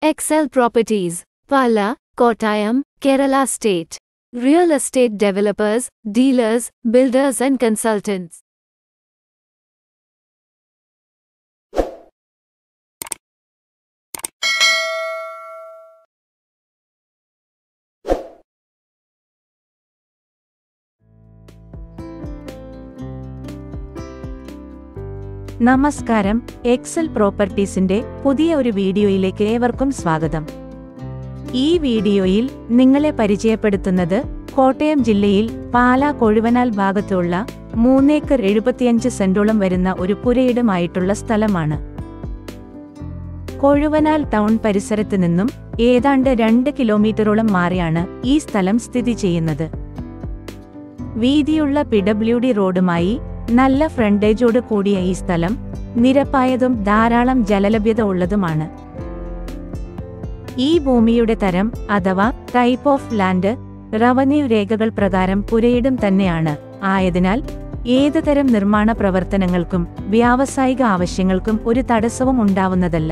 Excel Properties, Pala, Kottayam, Kerala State. Real estate developers, dealers, builders and consultants. നമസ്കാരം Excel പ്രോപ്പർട്ടീസിന്റെ പുതിയ ഒരു വീഡിയോയിലേക്ക് ഏവർക്കും സ്വാഗതം ഈ വീഡിയോയിൽ നിങ്ങളെ പരിചയപ്പെടുത്തുന്നത് കോട്ടയം ജില്ലയിൽ പാലാ കൊഴുവനാൽ ഭാഗത്തുള്ള മൂന്നേക്കർ എഴുപത്തിയഞ്ച് സെന്റോളം വരുന്ന ഒരു പുരയിടമായിട്ടുള്ള സ്ഥലമാണ് കൊഴുവനാൽ ടൗൺ പരിസരത്ത് നിന്നും ഏതാണ്ട് രണ്ട് കിലോമീറ്ററോളം മാറിയാണ് ഈ സ്ഥലം സ്ഥിതി ചെയ്യുന്നത് വീതിയുള്ള പി ഡബ്ല്യു ഡി റോഡുമായി നല്ല ഫ്രണ്ടേജോട് കൂടിയ ഈ സ്ഥലം നിരപ്പായതും ധാരാളം ജലലഭ്യത ഉള്ളതുമാണ് ഈ ഭൂമിയുടെ തരം അഥവാ ടൈപ്പ് ഓഫ് ലാൻഡ് റവന്യൂ രേഖകൾ പ്രകാരം പുരയിടം തന്നെയാണ് ആയതിനാൽ ഏത് തരം നിർമ്മാണ പ്രവർത്തനങ്ങൾക്കും വ്യാവസായിക ആവശ്യങ്ങൾക്കും ഒരു തടസ്സവും ഉണ്ടാവുന്നതല്ല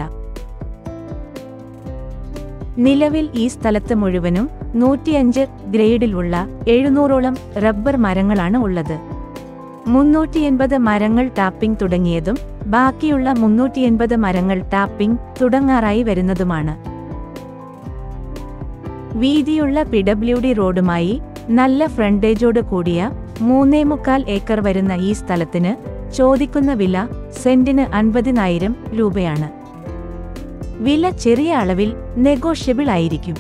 നിലവിൽ ഈ സ്ഥലത്ത് മുഴുവനും നൂറ്റിയഞ്ച് ഗ്രേഡിലുള്ള എഴുന്നൂറോളം റബ്ബർ മരങ്ങളാണ് ഉള്ളത് മുന്നൂറ്റി എൺപത് മരങ്ങൾ ടാപ്പിംഗ് തുടങ്ങിയതും ബാക്കിയുള്ള മുന്നൂറ്റി എൺപത് മരങ്ങൾ ടാപ്പിംഗ് തുടങ്ങാറായി വരുന്നതുമാണ് വീതിയുള്ള പി ഡബ്ല്യു ഡി റോഡുമായി നല്ല ഫ്രണ്ടേജോട് കൂടിയ മൂന്നേ മുക്കാൽ ഏക്കർ വരുന്ന ഈ സ്ഥലത്തിന് ചോദിക്കുന്ന വില സെന്റിന് അൻപതിനായിരം രൂപയാണ് വില ചെറിയ അളവിൽ നെഗോഷ്യബിൾ ആയിരിക്കും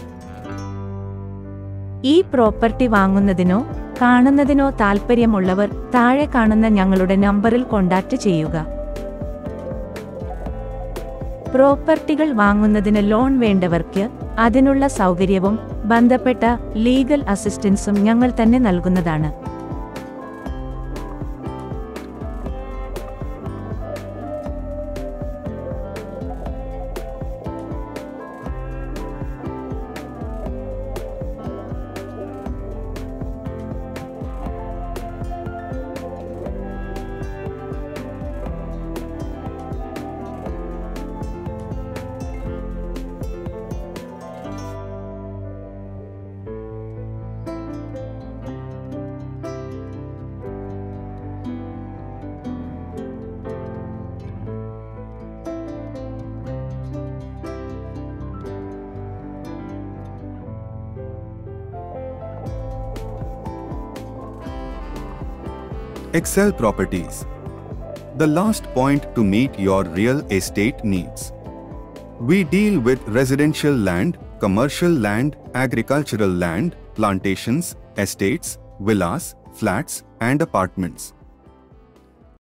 ഈ പ്രോപ്പർട്ടി വാങ്ങുന്നതിനോ കാണുന്നതിനോ താൽപ്പര്യമുള്ളവർ താഴെ കാണുന്ന ഞങ്ങളുടെ നമ്പറിൽ കോണ്ടാക്ട് ചെയ്യുക പ്രോപ്പർട്ടികൾ വാങ്ങുന്നതിന് ലോൺ വേണ്ടവർക്ക് അതിനുള്ള സൗകര്യവും ബന്ധപ്പെട്ട ലീഗൽ അസിസ്റ്റൻസും ഞങ്ങൾ തന്നെ നൽകുന്നതാണ് Excel Properties. The last point to meet your real estate needs. We deal with residential land, commercial land, agricultural land, plantations, estates, villas, flats, and apartments.